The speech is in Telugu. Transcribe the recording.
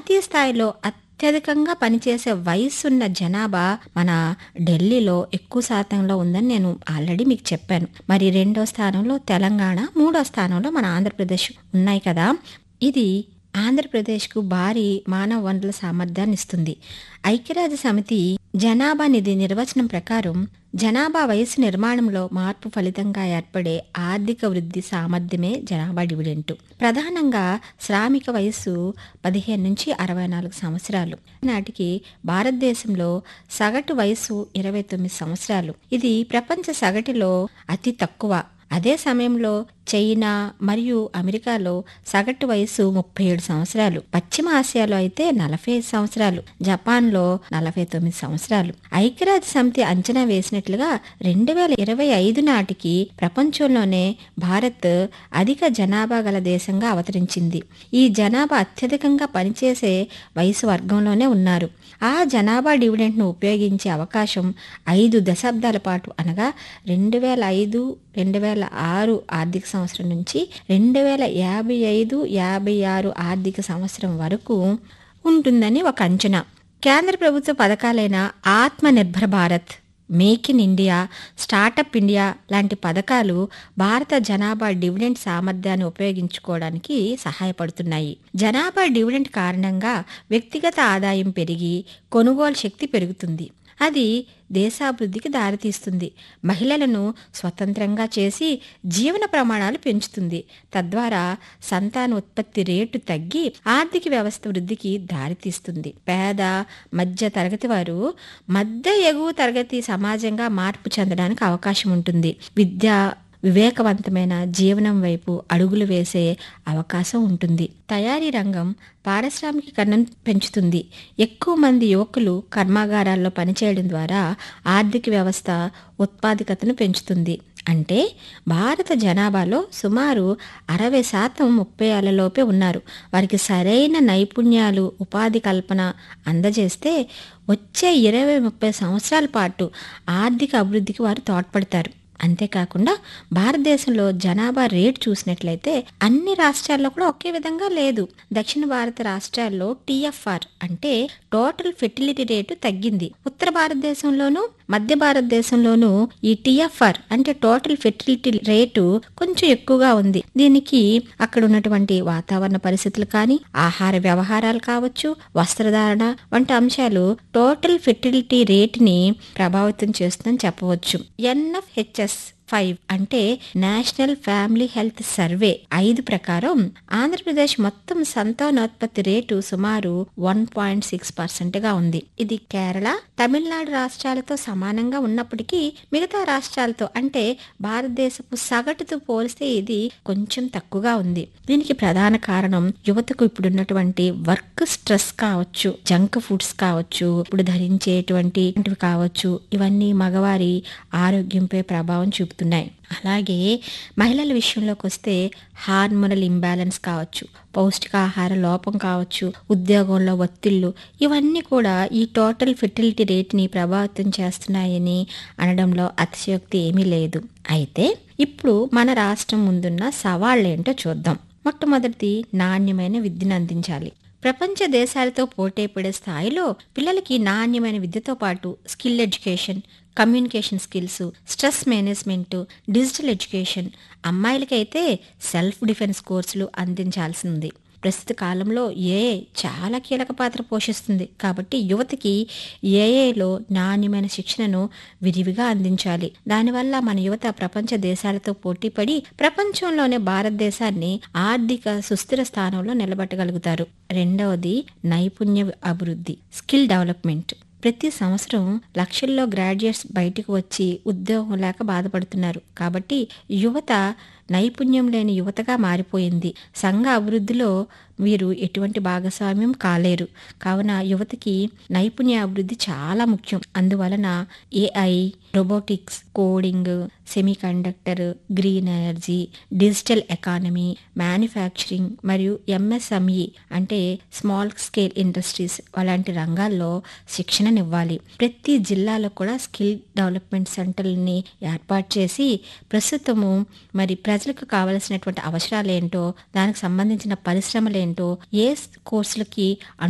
జాతీయ స్థాయిలో అత్యధికంగా పనిచేసే వయసున్న జనాభా మన ఢిల్లీలో ఎక్కువ శాతంలో ఉందని నేను ఆల్రెడీ మీకు చెప్పాను మరి రెండో స్థానంలో తెలంగాణ మూడో స్థానంలో మన ఆంధ్రప్రదేశ్ ఉన్నాయి కదా ఇది ఆంధ్రప్రదేశ్కు భారీ మానవ వనరుల సామర్థ్యాన్ని ఇస్తుంది ఐక్యరాజ్య సమితి జనాభా నిధి నిర్వచనం ప్రకారం జనాభా వయసు నిర్మాణంలో మార్పు ఫలితంగా ఏర్పడే ఆర్థిక వృద్ధి సామర్థ్యమే జనాభా డివిడెంట్ ప్రధానంగా శ్రామిక వయస్సు పదిహేను నుంచి అరవై నాలుగు సంవత్సరాలు నాటికి భారతదేశంలో సగటు వయసు ఇరవై తొమ్మిది సంవత్సరాలు ఇది ప్రపంచ సగటులో అతి తక్కువ అదే సమయంలో చైనా మరియు అమెరికాలో సగటు వయసు ముప్పై ఏడు సంవత్సరాలు పశ్చిమ ఆసియాలో అయితే నలభై ఐదు సంవత్సరాలు జపాన్లో నలభై తొమ్మిది సంవత్సరాలు ఐక్యరాజ్య సమితి అంచనా వేసినట్లుగా రెండు వేల ఇరవై ఐదు నాటికి ప్రపంచంలోనే భారత్ అధిక జనాభా గల దేశంగా అవతరించింది ఈ జనాభా అత్యధికంగా పనిచేసే వయసు వర్గంలోనే ఉన్నారు ఆ జనాభా డివిడెంట్ను ఉపయోగించే అవకాశం ఐదు దశాబ్దాల పాటు అనగా రెండు వేల ఐదు రెండు వేల ఆరు ఆర్థిక సంవత్సరం నుంచి రెండు వేల యాభై ఐదు యాభై ఆరు ఆర్థిక సంవత్సరం వరకు ఉంటుందని ఒక అంచనా కేంద్ర ప్రభుత్వ పథకాలైన Atma Nirbhar Bharat make in India startup India లాంటి పథకాలు భారత జనాభా డివిడెంట్ సామర్థ్యాన్ని ఉపయోగించుకోవడానికి సహాయపడుతున్నాయి జనాభా డివిడెంట్ కారణంగా వ్యక్తిగత ఆదాయం పెరిగి కొనుగోలు శక్తి పెరుగుతుంది అది దేశాభివృద్ధికి దారితీస్తుంది మహిళలను స్వతంత్రంగా చేసి జీవన ప్రమాణాలు పెంచుతుంది తద్వారా సంతాన ఉత్పత్తి రేటు తగ్గి ఆర్థిక వ్యవస్థ వృద్ధికి దారితీస్తుంది పేద మధ్య తరగతి వారు మధ్య ఎగువ తరగతి సమాజంగా మార్పు చెందడానికి అవకాశం ఉంటుంది విద్య వివేకవంతమైన జీవనం వైపు అడుగులు వేసే అవకాశం ఉంటుంది తయారీ రంగం పారిశ్రామికీకరణను పెంచుతుంది ఎక్కువ మంది యువకులు కర్మాగారాల్లో పనిచేయడం ద్వారా ఆర్థిక వ్యవస్థ ఉత్పాదకతను పెంచుతుంది అంటే భారత జనాభాలో సుమారు అరవై శాతం ముప్పై ఏళ్లలోపే ఉన్నారు వారికి సరైన నైపుణ్యాలు ఉపాధి కల్పన అందజేస్తే వచ్చే ఇరవై ముప్పై సంవత్సరాల పాటు ఆర్థిక అభివృద్ధికి వారు తోడ్పడతారు అంతేకాకుండా భారతదేశంలో జనాభా రేటు చూసినట్లయితే అన్ని రాష్ట్రాల్లో కూడా ఒకే విధంగా లేదు దక్షిణ భారత రాష్ట్రాల్లో టీఎఫ్ఆర్ అంటే టోటల్ ఫెర్టిలిటీ రేటు తగ్గింది ఉత్తర భారతదేశంలోనూ మధ్య భారతదేశంలోనూ ఈ టీఎఫ్ఆర్ అంటే టోటల్ ఫెర్టిలిటీ రేటు కొంచెం ఎక్కువగా ఉంది దీనికి అక్కడ ఉన్నటువంటి వాతావరణ పరిస్థితులు కానీ ఆహార వ్యవహారాలు కావచ్చు వస్త్రధారణ వంటి అంశాలు టోటల్ ఫెర్టిలిటీ రేటుని ప్రభావితం చేస్తుందని చెప్పవచ్చు ఎన్ఎఫ్హెచ్ఎస్ ఫైవ్ అంటే నేషనల్ ఫ్యామిలీ హెల్త్ సర్వే ఐదు ప్రకారం ఆంధ్రప్రదేశ్ మొత్తం సంతానోత్పత్తి రేటు సుమారు వన్ పాయింట్ సిక్స్ పర్సెంట్ గా ఉంది ఇది కేరళ తమిళనాడు రాష్ట్రాలతో సమానంగా ఉన్నప్పటికీ మిగతా రాష్ట్రాలతో అంటే భారతదేశపు సగటుతో పోలిస్తే ఇది కొంచెం తక్కువగా ఉంది దీనికి ప్రధాన కారణం యువతకు ఇప్పుడున్నటువంటి వర్క్ స్ట్రెస్ కావచ్చు జంక్ ఫుడ్స్ కావచ్చు ఇప్పుడు ధరించేటువంటి కావచ్చు ఇవన్నీ మగవారి ఆరోగ్యంపై ప్రభావం చూపుతున్నాయి అలాగే మహిళల విషయంలోకి వస్తే హార్మోనల్ ఇంబ్యాలెన్స్ కావచ్చు పౌష్టికాహార లోపం కావచ్చు ఉద్యోగంలో ఒత్తిళ్లు ఇవన్నీ కూడా ఈ టోటల్ ఫెర్టిలిటీ రేట్ని ప్రభావితం చేస్తున్నాయని అనడంలో అతిశయోక్తి ఏమీ లేదు అయితే ఇప్పుడు మన రాష్ట్రం ముందున్న సవాళ్ళేంటో చూద్దాం మొట్టమొదటిది నాణ్యమైన విద్యను అందించాలి ప్రపంచ దేశాలతో పోటీపడే స్థాయిలో పిల్లలకి నాణ్యమైన విద్యతో పాటు skill education communication skills stress management digital education అమ్మాయిలకైతే సెల్ఫ్ డిఫెన్స్ కోర్సులు అందించాల్సింది ప్రస్తుత కాలంలో ఏఏ చాలా కీలక పాత్ర పోషిస్తుంది కాబట్టి యువతకి ఏఏలో నాణ్యమైన శిక్షణను విరివిగా అందించాలి దానివల్ల మన యువత ప్రపంచ దేశాలతో పోటీపడి ప్రపంచంలోనే భారతదేశాన్ని ఆర్థిక సుస్థిర స్థానంలో నిలబెట్టగలుగుతారు రెండవది నైపుణ్య అభివృద్ధి స్కిల్ డెవలప్మెంట్ ప్రతి సంవత్సరం లక్షల్లో గ్రాడ్యుయేట్స్ బయటకు వచ్చి ఉద్యోగం లేక బాధపడుతున్నారు కాబట్టి యువత నైపుణ్యం లేని యువతగా మారిపోయింది సంఘ అభివృద్ధిలో వీరు ఎటువంటి భాగస్వామ్యం కాలేరు కావున యువతకి నైపుణ్య అభివృద్ధి చాలా ముఖ్యం అందువలన AI robotics coding semiconductor green energy digital economy manufacturing మరియు ఎంఎస్ఎంఈ అంటే స్మాల్ స్కేల్ ఇండస్ట్రీస్ అలాంటి రంగాల్లో శిక్షణనివ్వాలి ప్రతి జిల్లాలో కూడా స్కిల్ డెవలప్మెంట్ సెంటర్ని ఏర్పాటు చేసి ప్రస్తుతము మరి ప్రజలకు కావలసినటువంటి అవసరాలు ఏంటో దానికి సంబంధించిన పరిశ్రమలు ఏంటో ఏ కోర్సులకి అను